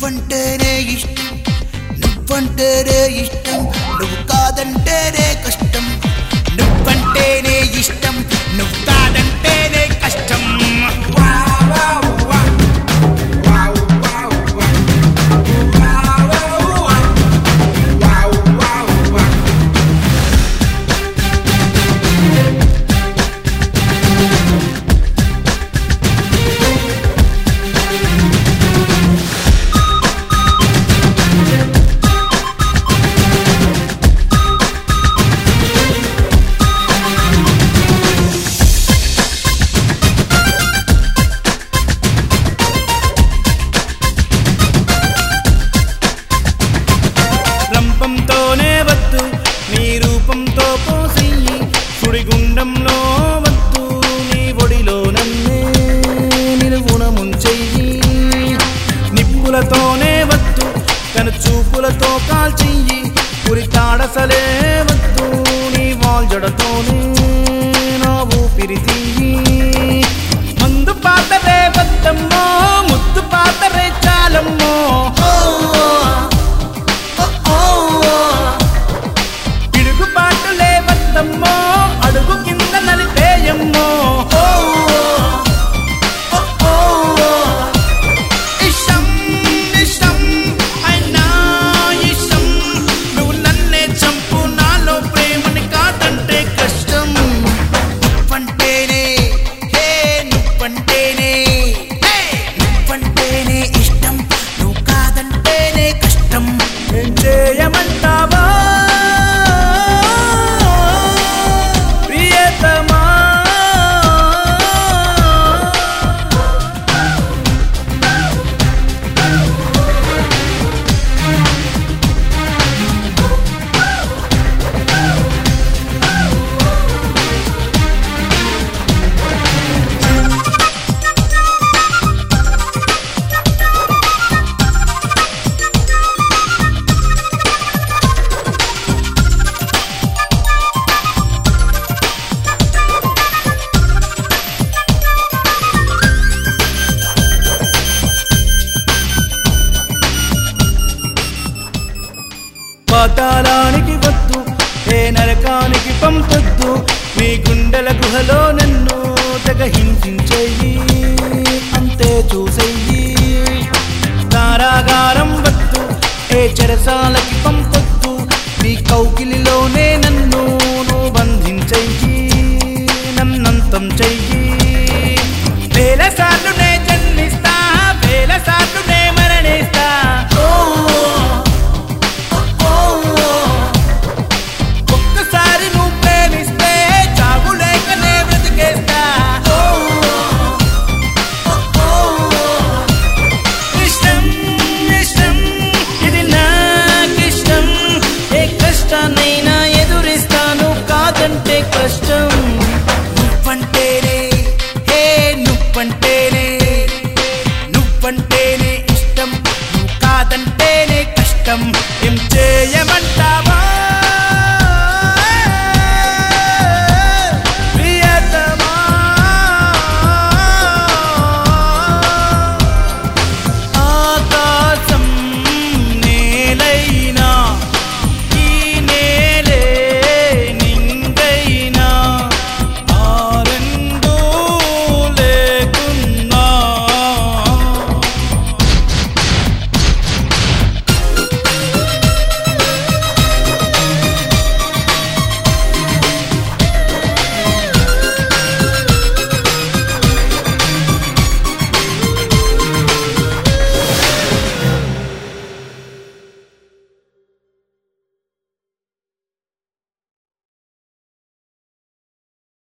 నువ్వంటేనే ఇష్టం నువ్వంటేనే ఇష్టం నువ్వు కాదంటేనే కష్టం నువ్వంటేనే ఇష్టం నువ్వు కాదంటేనే కష్టం రంపంతోనే వద్దు నీ రూపంతో పోసెయ్యి సుడిగుండంలో వద్దు నీ ఒడిలో నన్నే నిలువున ముంచెయ్యి నిప్పులతోనే వద్దు కను చూపులతో కాల్చెయ్యి ఉరి తాడసలే వద్దు నీ వాల్జడతోనే నా ఊపిరి తీయి మందు పాతరే వద్దమ్మో ముద్దు పాతరే చాలమ్మో పిడుగుపాటులే వద్దమ్మో అడుగు కింద నలిపేయమ్మో ఇష్టం ఇష్టం అయినా ఇష్టం నువ్వు నన్నే చంపు నాలో ప్రేమని కాదంటే కష్టం నువ్వంటేనే హే నువ్వంటేనే హే నువ్వంటేనే ఇష్టం నువ్వు కాదంటేనే కష్టం ఏం చేయమంటావా ప్రియతమా పాతాళానికి వద్దు ఏ నరకానికి పంపొద్దు మీ గుండెల గుహలో నన్ను తెగ హింసించేయి అంతే చూసేయి కారాగారం వద్దు ఏ చెరసాలకి పంపొద్దు